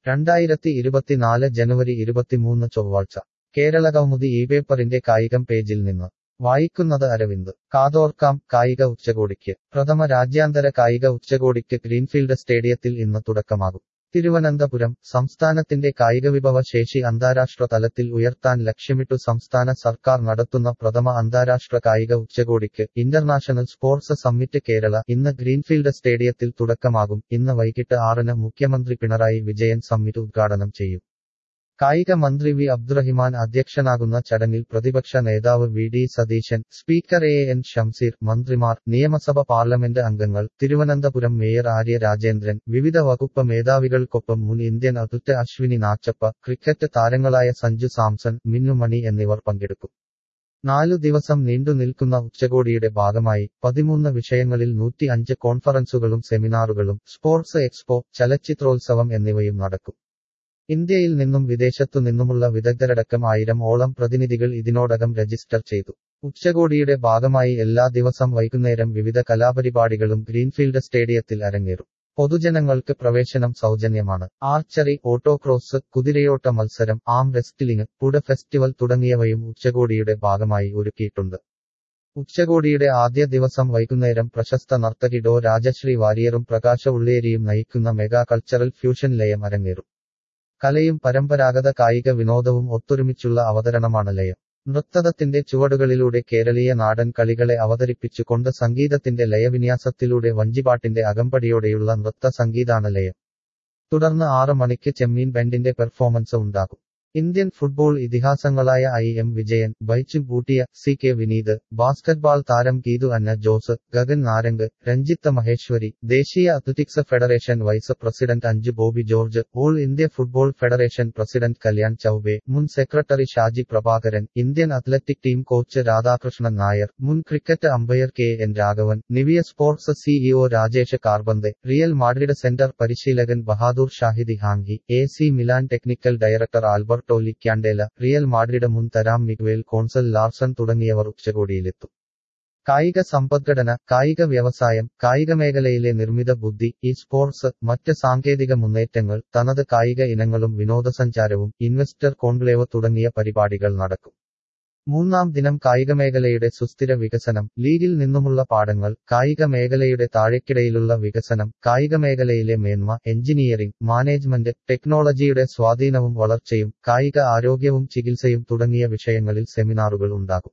രണ്ടായിരത്തി ഇരുപത്തിനാല് ജനുവരി ഇരുപത്തിമൂന്ന് ചൊവ്വാഴ്ച കേരളകൗമുദി ഈ പേപ്പറിന്റെ കായികം പേജിൽ നിന്ന് വായിക്കുന്നത് അരവിന്ദ് കാതോർക്കാം കായിക ഉച്ചകോടിക്ക് പ്രഥമ രാജ്യാന്തര കായിക ഉച്ചകോടിക്ക് ഗ്രീൻഫീൽഡ് സ്റ്റേഡിയത്തിൽ ഇന്ന് തുടക്കമാകും തിരുവനന്തപുരം സംസ്ഥാനത്തിന്റെ കായികവിഭവ ശേഷി അന്താരാഷ്ട്ര തലത്തിൽ ഉയർത്താൻ ലക്ഷ്യമിട്ടു സംസ്ഥാന സർക്കാർ നടത്തുന്ന പ്രഥമ അന്താരാഷ്ട്ര കായിക ഉച്ചകോടിക്ക് ഇന്റർനാഷണൽ സ്പോർട്സ് സമ്മിറ്റ് കേരള ഇന്ന് ഗ്രീൻഫീൽഡ് സ്റ്റേഡിയത്തിൽ തുടക്കമാകും ഇന്ന് വൈകിട്ട് ആറിന് മുഖ്യമന്ത്രി പിണറായി വിജയൻ സമ്മിറ്റ് ഉദ്ഘാടനം ചെയ്യും കായിക മന്ത്രി വി അബ്ദുറഹിമാൻ അധ്യക്ഷനാകുന്ന ചടങ്ങിൽ പ്രതിപക്ഷ നേതാവ് V D Satheesan speaker A N Shamseer മന്ത്രിമാർ നിയമസഭ പാർലമെന്റ് അംഗങ്ങൾ തിരുവനന്തപുരം മേയർ ആര്യ രാജേന്ദ്രൻ വിവിധ വകുപ്പ് മേധാവികൾക്കൊപ്പം മുൻ Indian athlete Ashwini Nachappa cricket താരങ്ങളായ സഞ്ജു സാംസൺ മിന്നുമണി എന്നിവർ പങ്കെടുക്കും നാലു ദിവസം നീണ്ടു നിൽക്കുന്ന ഉച്ചകോടിയുടെ ഭാഗമായി പതിമൂന്ന് വിഷയങ്ങളിൽ നൂറ്റി അഞ്ച് കോൺഫറൻസുകളും സെമിനാറുകളും സ്പോർട്സ് എക്സ്പോ ചലച്ചിത്രോത്സവം എന്നിവയും നടക്കും ഇന്ത്യയിൽ നിന്നും വിദേശത്തു നിന്നുമുള്ള വിദഗ്ധരടക്കം ആയിരം ഓളം പ്രതിനിധികൾ ഇതിനോടകം രജിസ്റ്റർ ചെയ്തു ഉച്ചകോടിയുടെ ഭാഗമായി എല്ലാ ദിവസം വൈകുന്നേരം വിവിധ കലാപരിപാടികളും ഗ്രീൻഫീൽഡ് സ്റ്റേഡിയത്തിൽ അരങ്ങേറും പൊതുജനങ്ങൾക്ക് പ്രവേശനം സൗജന്യമാണ് ആർച്ചറി ഓട്ടോക്രോസ് കുതിരയോട്ട മത്സരം ആം റെസ്റ്റിലിംഗ് പുട ഫെസ്റ്റിവൽ തുടങ്ങിയവയും ഉച്ചകോടിയുടെ ഭാഗമായി ഒരുക്കിയിട്ടുണ്ട് ഉച്ചകോടിയുടെ ആദ്യ ദിവസം വൈകുന്നേരം പ്രശസ്ത നർത്തകി ഡോ രാജശ്രീ വാര്യറും പ്രകാശ ഉള്ളേരിയും നയിക്കുന്ന മെഗാ കൾച്ചറൽ ഫ്യൂഷൻ ലയം അരങ്ങേറും കലയും പരമ്പരാഗത കായിക വിനോദവും ഒത്തൊരുമിച്ചുള്ള അവതരണമാണ് ലയം നൃത്തത്തിന്റെ ചുവടുകളിലൂടെ കേരളീയ നാടൻ കളികളെ അവതരിപ്പിച്ചുകൊണ്ട് സംഗീതത്തിന്റെ ലയവിന്യാസത്തിലൂടെ വഞ്ചിപാട്ടിന്റെ അകമ്പടിയോടെയുള്ള നൃത്ത സംഗീതാണ് ലയം തുടർന്ന് ആറ് മണിക്ക് ചെമ്മീൻ ബാൻഡിന്റെ പെർഫോമൻസ് ഉണ്ടാകും ഇന്ത്യൻ ഫുട്ബോൾ ഇതിഹാസങ്ങളായ I M Vijayan Baichung Bhutia C K Vineeth basketball താരം ഗീതു അന്ന ജോസ് ഗഗൻ നാരംഗ് രഞ്ജിത്ത് മഹേശ്വരി ദേശീയ athletics federation vice president Anju Bobby George all India football federation president Kalyan Chaubey മുൻ secretary Shaji Prabhakaran Indian athletic team coach Radhakrishnan Nair മുൻ cricket umpire K N Raghavan Nivia sports CEO Rajesh കാർബന്തെ റിയൽ മാഡ്രിഡ് സെന്റർ പരിശീലകൻ ബഹാദൂർ ഷാഹിദി ഹാങ്കി A C Milan technical director Alberto ലിക്യാൻഡേല Real Madrid മുൻ തരാം Miguel consul Larsen തുടങ്ങിയവർ ഉച്ചകോടിയിലെത്തും കായിക സമ്പദ്ഘടന കായിക വ്യവസായം കായിക മേഖലയിലെ നിർമ്മിത ബുദ്ധി ഇ സ്പോർട്സ് മറ്റ് സാങ്കേതിക മുന്നേറ്റങ്ങൾ തനത് കായിക ഇനങ്ങളും വിനോദസഞ്ചാരവും ഇൻവെസ്റ്റർ കോൺക്ലേവ് തുടങ്ങിയ പരിപാടികൾ നടക്കും മൂന്നാം ദിനം കായികമേഖലയുടെ സുസ്ഥിര വികസനം ലീഗിൽ നിന്നുമുള്ള പാഠങ്ങൾ കായിക മേഖലയുടെ താഴേക്കിടയിലുള്ള വികസനം കായികമേഖലയിലെ മേന്മ എഞ്ചിനീയറിംഗ് മാനേജ്മെന്റ് ടെക്നോളജിയുടെ സ്വാധീനവും വളർച്ചയും കായിക ആരോഗ്യവും ചികിത്സയും തുടങ്ങിയ വിഷയങ്ങളിൽ സെമിനാറുകൾ ഉണ്ടാകും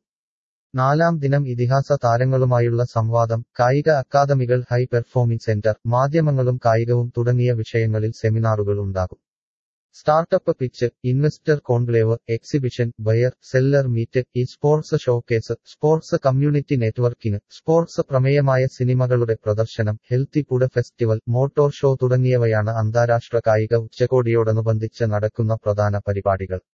നാലാം ദിനം ഇതിഹാസ താരങ്ങളുമായുള്ള സംവാദം കായിക അക്കാദമികൾ ഹൈ പെർഫോമിംഗ് സെന്റർ മാധ്യമങ്ങളും കായികവും തുടങ്ങിയ വിഷയങ്ങളിൽ സെമിനാറുകൾ ഉണ്ടാകും startup pitch investor conclave exhibition buyer seller meet e sports showcase sports community networking sports പ്രമേയമായ സിനിമകളുടെ പ്രദർശനം healthy food festival motor show തുടങ്ങിയവയാണ് അന്താരാഷ്ട്ര കായിക ഉച്ചകോടിയോടനുബന്ധിച്ച് നടക്കുന്ന പ്രധാന പരിപാടികൾ